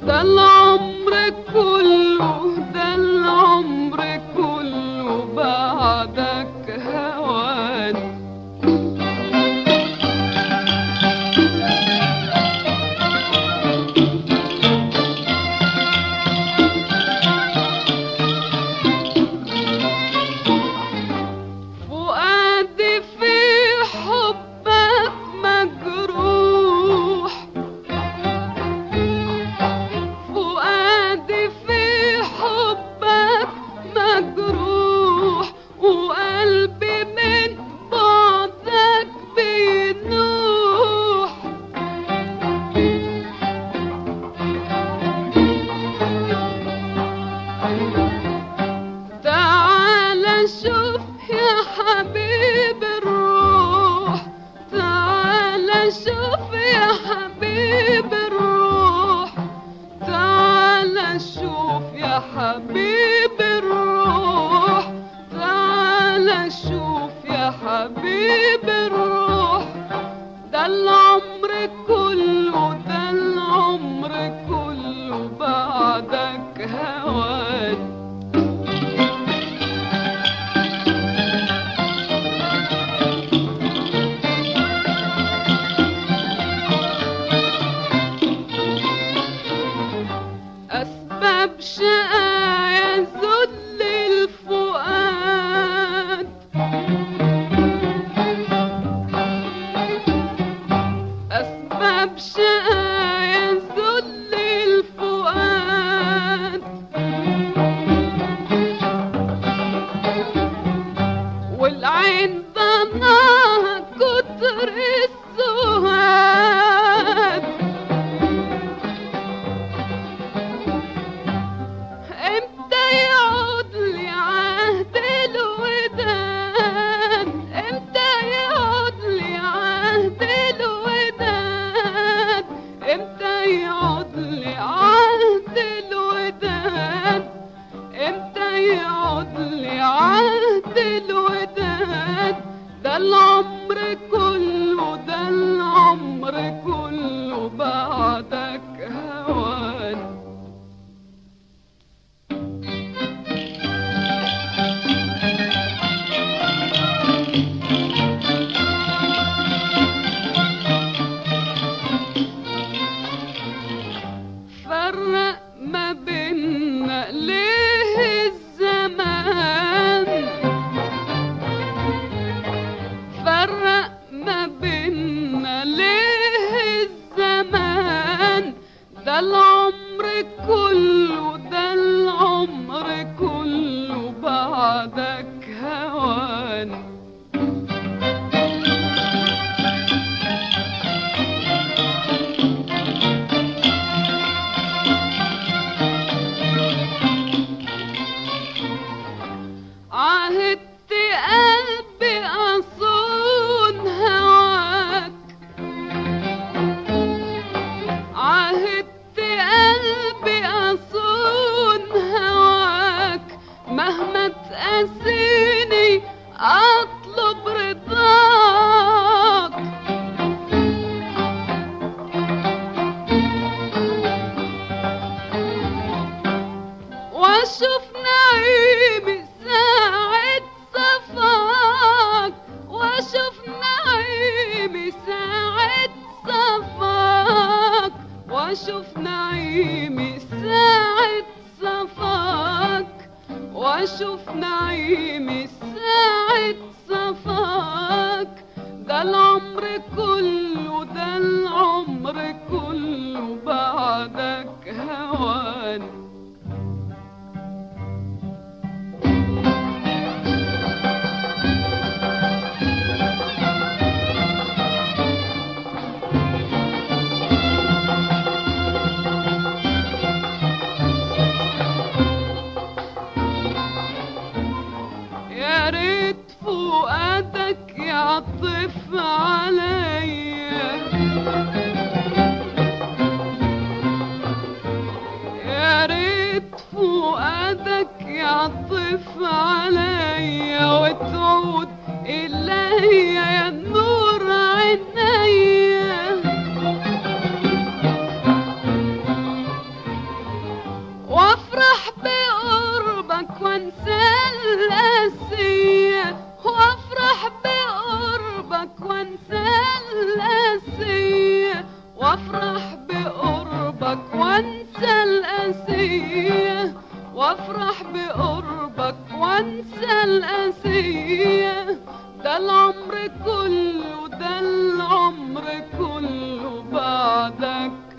ده العمر كله ده العمر كله بعدك هوان فؤادي في حبك مجروح فؤادي في حبك مجروح وقلبي من بعدك بينوح تعال شوف يا حبيب الروح تعال شوف يا حبيب الروح تعال شوف يا حبيب الروح تعال شوف يا حبيب الروح ده العمر كله ده العمر كله بعدك هوان أسباب شقايا ذل الفؤاد أسباب شقايا ذل الفؤاد والعين ضناها كتر السواد امتى يعود لي عهد الوداد امتى يعود لي عهد الوداد امتى يعود لي عهد الوداد امتى يعود لي عهد الوداد ده العمر كله ده العمر كله بعدك هوان فرق ما بينا ليه الزمان فرق ما بينا ليه الزمان ده العمر كله ده العمر كله بعدك هوان عهدت قلبي أصون هواك عهدت قلبي أصون هواك مهما تقاسيني أطلب رضاك واشوف نعيمي ساعة صفاك واشوف نعيمي ساعة صفاك واشوف نعيمي ساعة صفاك واشوف نعيمي ساعة صفاك ده العمر كله ده العمر كله بعدك هوان يا ريت فؤادك يعطف وافرح بقربك وانسى القاسية وافرح بقربك وانسى القاسية ده العمر كله ده العمر كله بعدك